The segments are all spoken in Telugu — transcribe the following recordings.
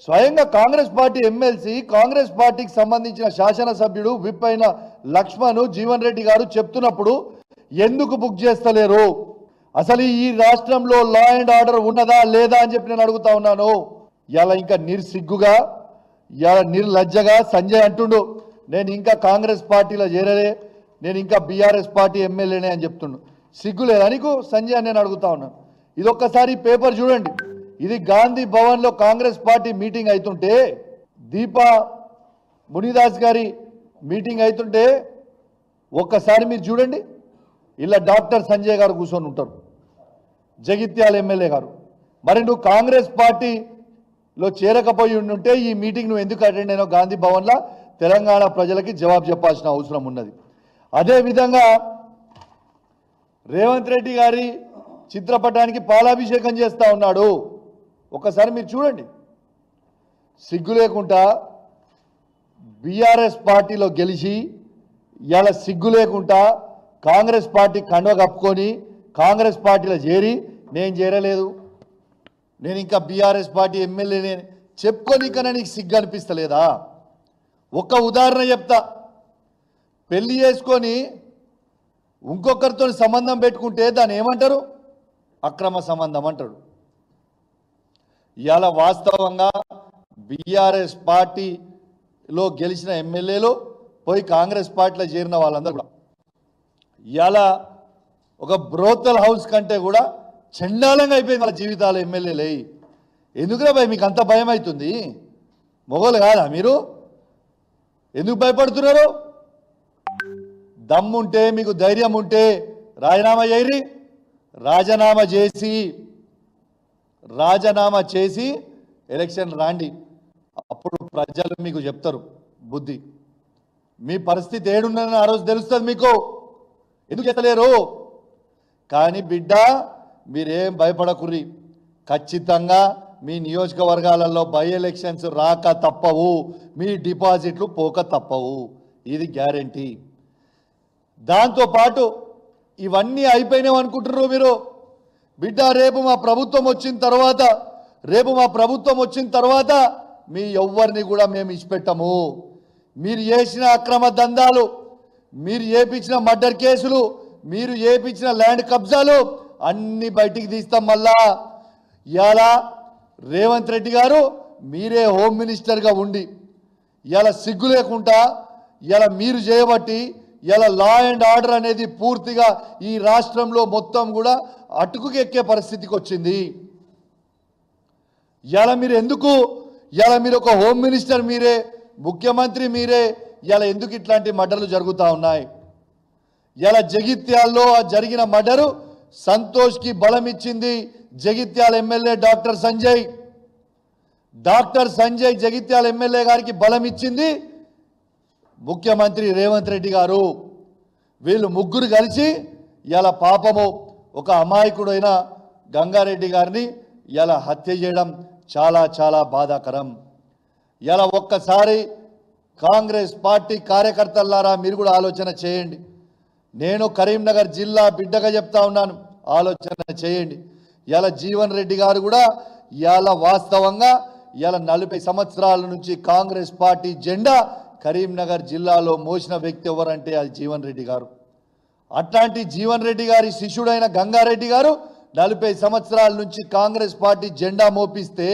స్వయంగా కాంగ్రెస్ పార్టీ ఎమ్మెల్సీ కాంగ్రెస్ పార్టీకి సంబంధించిన శాసనసభ్యుడు విప్ అయిన లక్ష్మణ్ జీవన్ రెడ్డి గారు చెప్తున్నప్పుడు ఎందుకు బుక్ చేస్తలేరు అసలు ఈ రాష్ట్రంలో లా అండ్ ఆర్డర్ ఉన్నదా లేదా అని చెప్పి నేను అడుగుతా ఉన్నాను ఇలా ఇంకా నిర్సిగ్గుగా ఇలా నిర్లజ్జగా సంజయ్ అంటుండు నేను ఇంకా కాంగ్రెస్ పార్టీలో చేరలే నేను ఇంకా బీఆర్ఎస్ పార్టీ ఎమ్మెల్యేనే అని చెప్తుండు సిగ్గు లేదా నీకు సంజయ్ అని నేను అడుగుతా ఉన్నాను ఇది ఒక్కసారి పేపర్ చూడండి ఇది గాంధీ భవన్లో కాంగ్రెస్ పార్టీ మీటింగ్ అవుతుంటే దీపా మునిదాస్ గారి మీటింగ్ అవుతుంటే ఒక్కసారి మీరు చూడండి ఇలా డాక్టర్ సంజయ్ గారు కూర్చొని ఉంటారు జగిత్యాల ఎమ్మెల్యే గారు మరి నువ్వు కాంగ్రెస్ పార్టీలో చేరకపోయి ఉండుంటే ఈ మీటింగ్ నువ్వు ఎందుకు అటెండ్ అయినావు గాంధీ భవన్లో తెలంగాణ ప్రజలకి జవాబు చెప్పాల్సిన అవసరం ఉన్నది అదేవిధంగా రేవంత్ రెడ్డి గారి చిత్రపటానికి పాలాభిషేకం చేస్తా ఉన్నాడు ఒకసారి మీరు చూడండి సిగ్గు లేకుండా బీఆర్ఎస్ పార్టీలో గెలిచి ఇలా సిగ్గు లేకుండా కాంగ్రెస్ పార్టీ కండువ కప్పుకొని కాంగ్రెస్ పార్టీలో చేరి నేను చేరలేదు నేను ఇంకా బీఆర్ఎస్ పార్టీ ఎమ్మెల్యేనే చెప్పుకోనికనే నీకు సిగ్గు అనిపిస్తలేదా ఒక్క ఉదాహరణ చెప్తా పెళ్లి చేసుకొని ఇంకొకరితో సంబంధం పెట్టుకుంటే దాన్ని ఏమంటారు అక్రమ సంబంధం అంటాడు ఇవాళ వాస్తవంగా బీఆర్ఎస్ పార్టీలో గెలిచిన ఎమ్మెల్యేలు పోయి కాంగ్రెస్ పార్టీలో చేరిన వాళ్ళందరూ కూడా ఇవాళ ఒక బ్రోతల్ హౌస్ కంటే కూడా చండాలంగా అయిపోయింది వాళ్ళ జీవితాలు ఎమ్మెల్యేలే ఎందుకురా భయ మీకు అంత భయం అవుతుంది మొగలు కాదా మీరు ఎందుకు భయపడుతున్నారు దమ్ముంటే మీకు ధైర్యం ఉంటే రాజీనామా చేయరి రాజీనామా చేసి రాజీనామా చేసి ఎలక్షన్ రాండి అప్పుడు ప్రజలు మీకు చెప్తారు బుద్ధి మీ పరిస్థితి ఏడున్నదని ఆ రోజు తెలుస్తుంది మీకు ఎందుకు చెత్తలేరు కానీ బిడ్డ మీరేం భయపడకుర్రి ఖచ్చితంగా మీ నియోజకవర్గాలలో బై ఎలక్షన్స్ రాక తప్పవు మీ డిపాజిట్లు పోక తప్పవు ఇది గ్యారంటీ దాంతోపాటు ఇవన్నీ అయిపోయినావు అనుకుంటున్నారు మీరు బిడ్డ రేపు మా ప్రభుత్వం వచ్చిన తర్వాత రేపు మా ప్రభుత్వం వచ్చిన తర్వాత మీ ఎవ్వరిని కూడా మేము ఇచ్చిపెట్టము మీరు చేసిన అక్రమ దందాలు మీరు ఏపించిన మర్డర్ కేసులు మీరు ఏపించిన ల్యాండ్ కబ్జాలు అన్ని బయటికి తీస్తాం మళ్ళా ఇవాళ రేవంత్ రెడ్డి గారు మీరే హోమ్ మినిస్టర్గా ఉండి ఇలా సిగ్గు లేకుండా ఇలా మీరు చేయబట్టి ఇలా లా అండ్ ఆర్డర్ అనేది పూర్తిగా ఈ రాష్ట్రంలో మొత్తం కూడా అటుకుకి ఎక్కే పరిస్థితికి వచ్చింది ఇలా మీరు ఎందుకు ఇలా మీరు ఒక హోమ్ మినిస్టర్ మీరే ముఖ్యమంత్రి మీరే ఇలా ఎందుకు ఇట్లాంటి మర్డర్లు జరుగుతూ ఉన్నాయి ఇలా జగిత్యాల్లో ఆ జరిగిన మర్డరు సంతోష్కి బలం ఇచ్చింది Jagtial MLA doctor Sanjay doctor Sanjay Jagtial MLA గారికి బలం ఇచ్చింది ముఖ్యమంత్రి రేవంత్ రెడ్డి గారు వీళ్ళు ముగ్గురు కలిసి ఇలా పాపము ఒక అమాయకుడైన గంగారెడ్డి గారిని ఇలా హత్య చేయడం చాలా చాలా బాధాకరం ఇలా ఒక్కసారి కాంగ్రెస్ పార్టీ కార్యకర్తలారా మీరు కూడా ఆలోచన చేయండి నేను కరీంనగర్ జిల్లా బిడ్డగా చెప్తా ఉన్నాను ఆలోచన చేయండి ఇలా జీవన్ రెడ్డి గారు కూడా ఇలా వాస్తవంగా ఇలా నలభై సంవత్సరాల నుంచి కాంగ్రెస్ పార్టీ జెండా కరీంనగర్ జిల్లాలో మోసిన వ్యక్తి ఎవరంటే అది జీవన్ రెడ్డి గారు అట్లాంటి జీవన్ రెడ్డి గారి శిష్యుడైన గంగారెడ్డి గారు నలభై సంవత్సరాల నుంచి కాంగ్రెస్ పార్టీ జెండా మోపిస్తే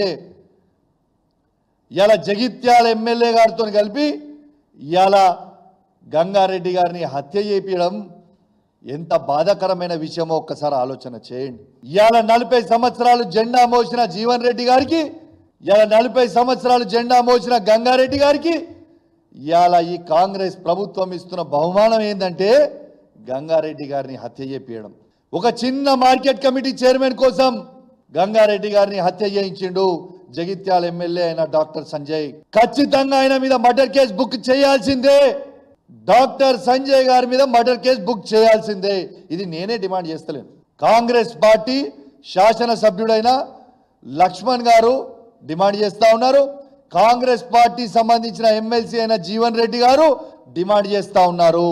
ఇలా జగిత్యాల ఎమ్మెల్యే గారితో కలిపి ఇలా గంగారెడ్డి గారిని హత్య చేపించడం ఎంత బాధాకరమైన విషయమో ఒక్కసారి ఆలోచన చేయండి ఇవాళ నలభై సంవత్సరాలు జెండా మోసిన జీవన్ రెడ్డి గారికి ఇవాళ నలభై సంవత్సరాలు జెండా మోసిన గంగారెడ్డి గారికి ఇవాళ ఈ కాంగ్రెస్ ప్రభుత్వం ఇస్తున్న బహుమానం ఏంటంటే గంగారెడ్డి గారిని హత్య చేపించడం ఒక చిన్న మార్కెట్ కమిటీ చైర్మన్ కోసం గంగారెడ్డి గారిని హత్య చేయించిండు జగిత్యాల ఎమ్మెల్యే అయిన డాక్టర్ సంజయ్ ఖచ్చితంగా ఆయన మీద మర్డర్ కేసు బుక్ చేయాల్సిందే డాక్టర్ సంజయ్ గారి మీద మర్డర్ కేసు బుక్ చేయాల్సిందే ఇది నేనే డిమాండ్ చేస్తలేను కాంగ్రెస్ పార్టీ శాసనసభ్యుడైన లక్ష్మణ్ గారు డిమాండ్ చేస్తా ఉన్నారు కాంగ్రెస్ పార్టీ సంబంధించిన ఎమ్మెల్సీ అయిన జీవన్ రెడ్డి గారు డిమాండ్ చేస్తా ఉన్నారు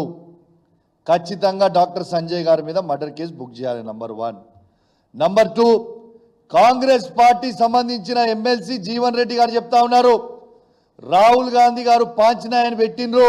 ఖచ్చితంగా డాక్టర్ సంజయ్ గారి మీద మర్డర్ కేసు బుక్ చేయాలి number one number two Congress party సంబంధించిన ఎమ్మెల్సీ జీవన్ రెడ్డి గారు చెప్తా ఉన్నారు రాహుల్ గాంధీ గారు పాంచినాయని పెట్టిండ్రు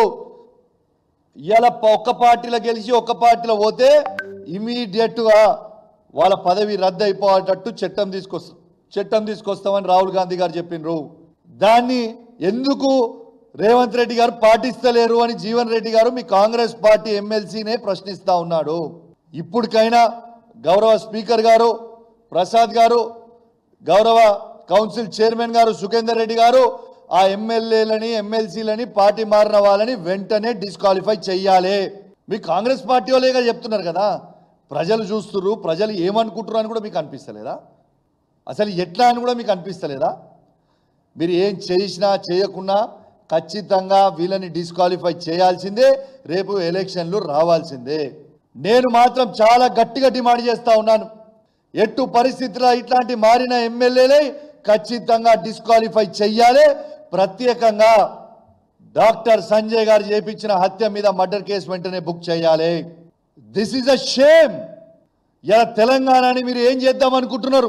ఇలా ఒక్క పార్టీలో గెలిచి ఒక్క పార్టీలో పోతే ఇమీడియట్గా వాళ్ళ పదవి రద్దు అయిపోయేటట్టు చట్టం తీసుకొస్తా చట్టం తీసుకొస్తామని రాహుల్ గాంధీ గారు చెప్పిండ్రు దాన్ని ఎందుకు రేవంత్ రెడ్డి గారు పాటిస్తలేరు అని జీవన్ రెడ్డి గారు మీ కాంగ్రెస్ పార్టీ ఎమ్మెల్సీనే ప్రశ్నిస్తా ఉన్నాడు ఇప్పటికైనా గౌరవ స్పీకర్ గారు ప్రసాద్ గారు గౌరవ కౌన్సిల్ చైర్మన్ గారు సుఖేందర్ రెడ్డి గారు ఆ ఎమ్మెల్యేలని ఎమ్మెల్సీలని పార్టీ మారిన వాళ్ళని వెంటనే డిస్క్వాలిఫై చెయ్యాలి మీ కాంగ్రెస్ పార్టీ వాళ్ళేగా చెప్తున్నారు కదా ప్రజలు చూస్తున్నారు ప్రజలు ఏమనుకుంటున్నారు అని కూడా మీకు అనిపిస్తలేదా అసలు ఎట్లా అని కూడా మీకు అనిపిస్తలేదా మీరు ఏం చేసినా చేయకున్నా ఖచ్చితంగా వీళ్ళని డిస్క్వాలిఫై చేయాల్సిందే రేపు ఎలక్షన్లు రావాల్సిందే నేను మాత్రం చాలా గట్టిగా డిమాండ్ చేస్తా ఉన్నాను ఎట్టు పరిస్థితిలో ఇట్లాంటి మారిన ఎమ్మెల్యేలే ఖచ్చితంగా డిస్క్వాలిఫై చెయ్యాలి ప్రత్యేకంగా డాక్టర్ సంజయ్ గారు చేపించిన హత్య మీద మర్డర్ కేసు వెంటనే బుక్ చేయాలి దిస్ ఈజ్ అ షేమ్ ఇలా తెలంగాణని మీరు ఏం చేద్దాం అనుకుంటున్నారు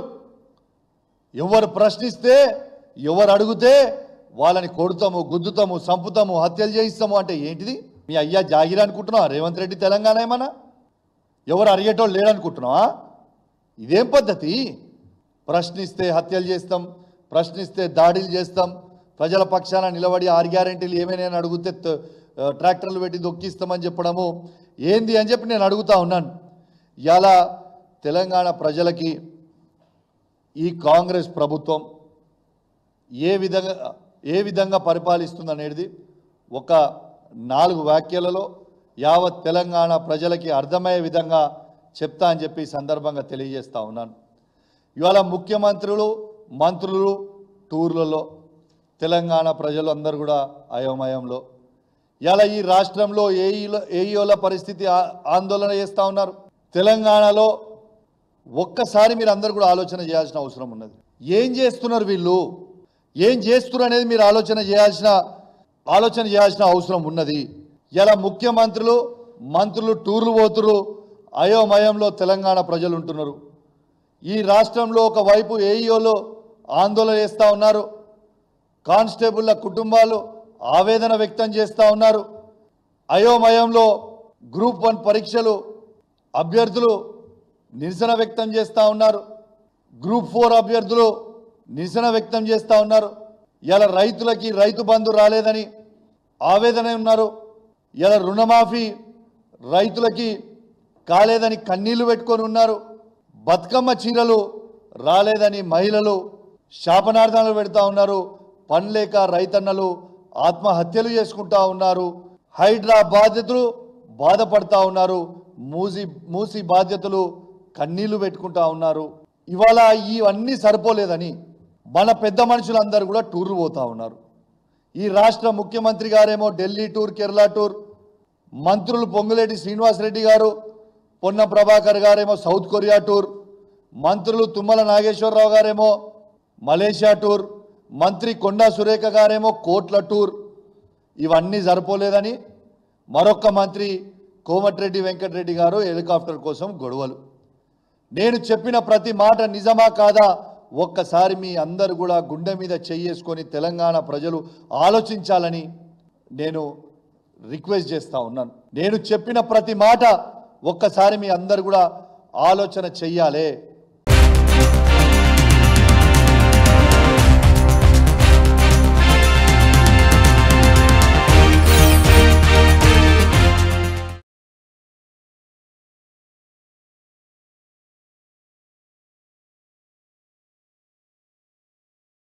ఎవరు ప్రశ్నిస్తే ఎవరు అడిగితే వాళ్ళని కొడతాము గుద్దుతాము చంపుతాము హత్యలు చేయిస్తాము అంటే ఏంటిది మీ అయ్యా జాగిరి అనుకుంటున్నావా రేవంత్ రెడ్డి తెలంగాణ ఏమన్నా ఎవరు అడిగేటోళ్ళు లేడనుకుంటున్నావా ఇదేం పద్ధతి ప్రశ్నిస్తే హత్యలు చేస్తాం ప్రశ్నిస్తే దాడులు చేస్తాం ప్రజల పక్షాన నిలబడి ఆరు గ్యారెంటీలు ఏమైనా అని అడిగితే త- ఆ, ట్రాక్టర్లు పెట్టి దొక్కిస్తామని చెప్పడము ఏంది అని చెప్పి నేను అడుగుతా ఉన్నాను ఇలా తెలంగాణ ప్రజలకి ఈ కాంగ్రెస్ ప్రభుత్వం ఏ విధంగా ఏ విధంగా పరిపాలిస్తుంది అనేది ఒక నాలుగు వ్యాఖ్యలలో యావత్ తెలంగాణ ప్రజలకి అర్థమయ్యే విధంగా చెప్తా అని చెప్పి ఈ సందర్భంగా తెలియజేస్తా ఉన్నాను ఇవాళ ముఖ్యమంత్రులు మంత్రులు టూర్లలో తెలంగాణ ప్రజలు అందరూ కూడా అయోమయంలో ఇలా ఈ రాష్ట్రంలో ఏఈల ఏఈఓల పరిస్థితి ఆ- ఆందోళన చేస్తూ ఉన్నారు తెలంగాణలో ఒక్కసారి మీరు అందరు కూడా ఆలోచన చేయాల్సిన అవసరం ఉన్నది ఏం చేస్తున్నారు వీళ్ళు ఏం చేస్తున్నారు అనేది మీరు ఆలోచన చేయాల్సిన ఆలోచన చేయాల్సిన అవసరం ఉన్నది ఇలా ముఖ్యమంత్రులు మంత్రులు టూర్లు పోతురు అయోమయంలో తెలంగాణ ప్రజలు ఉంటున్నారు ఈ రాష్ట్రంలో ఒకవైపు ఏఈఓలు ఆందోళన చేస్తూ ఉన్నారు కానిస్టేబుల్ల కుటుంబాలు ఆవేదన వ్యక్తం చేస్తూ ఉన్నారు అయోమయంలో గ్రూప్ వన్ పరీక్షలు అభ్యర్థులు నిరసన వ్యక్తం చేస్తూ ఉన్నారు గ్రూప్ ఫోర్ అభ్యర్థులు నిరసన వ్యక్తం చేస్తూ ఉన్నారు ఇలా రైతులకి రైతు బంధు రాలేదని ఆవేదన ఉన్నారు ఇలా రుణమాఫీ రైతులకి కాలేదని కన్నీళ్లు పెట్టుకొని ఉన్నారు బతుకమ్మ చీరలు రాలేదని మహిళలు శాపనార్థాలు పెడతా ఉన్నారు పనిలేక రైతన్నలు ఆత్మహత్యలు చేసుకుంటా ఉన్నారు హైడ్రా బాధ్యతలు బాధపడతా ఉన్నారు మూసి మూసి బాధ్యతలు కన్నీళ్లు పెట్టుకుంటా ఉన్నారు ఇవాళ ఇవన్నీ సరిపోలేదని మన పెద్ద మనుషులందరూ కూడా టూర్లు పోతా ఉన్నారు ఈ రాష్ట్ర ముఖ్యమంత్రి గారేమో ఢిల్లీ టూర్ కేరళ టూర్ మంత్రులు పొంగులేటి శ్రీనివాసరెడ్డి గారు పొన్న ప్రభాకర్ గారేమో సౌత్ కొరియా టూర్ మంత్రులు తుమ్మల నాగేశ్వరరావు గారేమో మలేషియా టూర్ మంత్రి కొండా సురేఖ గారేమో కోట్ల టూర్ ఇవన్నీ సరిపోలేదని మరొక మంత్రి కోమటిరెడ్డి వెంకటరెడ్డి గారు హెలికాప్టర్ కోసం గొడవలు నేను చెప్పిన ప్రతి మాట నిజమా కాదా ఒక్కసారి మీ అందరు కూడా గుండె మీద చెయ్యేసుకొని తెలంగాణ ప్రజలు ఆలోచించాలని నేను రిక్వెస్ట్ చేస్తా ఉన్నాను నేను చెప్పిన ప్రతి మాట ఒక్కసారి మీ అందరు కూడా ఆలోచన చెయ్యాలి